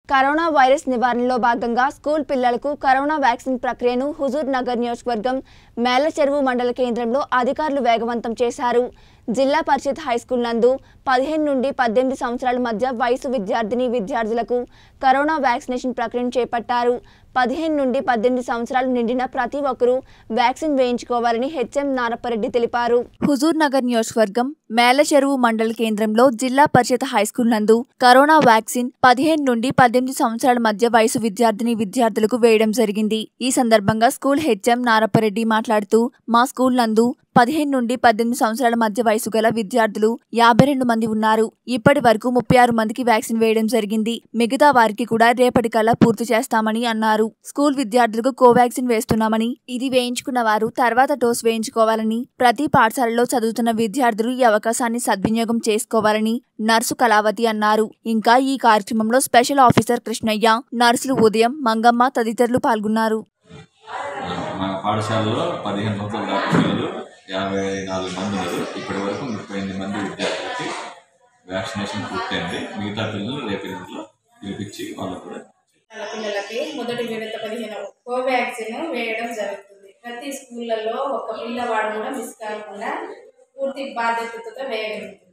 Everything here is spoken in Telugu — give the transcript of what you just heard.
కరోనా వైరస్ నివారణలో భాగంగా స్కూల్ పిల్లలకు కరోనా వ్యాక్సిన్ ప్రక్రియను హుజూర్ నగర్ నియోజకవర్గం మేలచెరువు మండల కేంద్రంలో అధికారులు వేగవంతం చేశారు జిల్లా పరిషత్ హైస్కూల్ నందు పదిహేను నుండి పద్దెనిమిది సంవత్సరాల మధ్య వయసు విద్యార్థిని విద్యార్థులకు కరోనా వ్యాక్సినేషన్ ప్రక్రియను చేపట్టారు పదిహేను నుండి పద్దెనిమిది సంవత్సరాలు నిండిన ప్రతి ఒక్కరూ వ్యాక్సిన్ వేయించుకోవాలని హెచ్ఎం నారప్పరెడ్డి తెలిపారు హుజూర్ నగర్ నియోజకవర్గం మేలచెరువు మండల కేంద్రంలో జిల్లా పరిషత్ హైస్కూల్ నందు కరోనా వ్యాక్సిన్ పదిహేను నుండి పద్దెనిమిది సంవత్సరాల మధ్య వయసు విద్యార్థిని విద్యార్థులకు వేయడం జరిగింది ఈ సందర్భంగా స్కూల్ హెచ్ఎం నారప్పరెడ్డి మాట్లాడుతూ మా స్కూల్ నందు పదిహేను నుండి పద్దెనిమిది సంవత్సరాల మధ్య వయసు గల విద్యార్థులు యాభై రెండు మంది ఉన్నారు ఇప్పటి వరకు ముప్పై ఆరు మందికి వ్యాక్సిన్ వేయడం జరిగింది మిగతా వారికి కూడా రేపటికల్లా పూర్తి చేస్తామని అన్నారు స్కూల్ విద్యార్థులకు కోవాక్సిన్ వేస్తున్నామని ఇది వేయించుకున్న వారు తర్వాత డోస్ వేయించుకోవాలని ప్రతి పాఠశాలలో చదువుతున్న విద్యార్థులు ఈ అవకాశాన్ని సద్వినియోగం చేసుకోవాలని నర్సు కళావతి అన్నారు ఇంకా ఈ కార్యక్రమంలో స్పెషల్ ఆఫీసర్ కృష్ణయ్య నర్సులు ఉదయం మంగమ్మ తదితరులు పాల్గొన్నారు మా పాఠశాలలో పదిహేను సంవత్సరాల దాకా పిల్లలు యాభై నాలుగు మంది ఉన్నారు ఇప్పటి వరకు ముప్పై ఎనిమిది మంది విద్యార్థులకి వ్యాక్సినేషన్ పూర్తయింది మిగతా పిల్లలు రేపు ఎనిమిదిలో పిలిపించి వాళ్ళకు కూడా మన పిల్లలకి మొదటి విడత పదిహేను కోవాక్సిన్ వేయడం జరుగుతుంది ప్రతి స్కూళ్ళల్లో ఒక పిల్లవాడు కూడా మిస్ కాకుండా పూర్తి బాధ్యతతో వేయగలుగుతుంది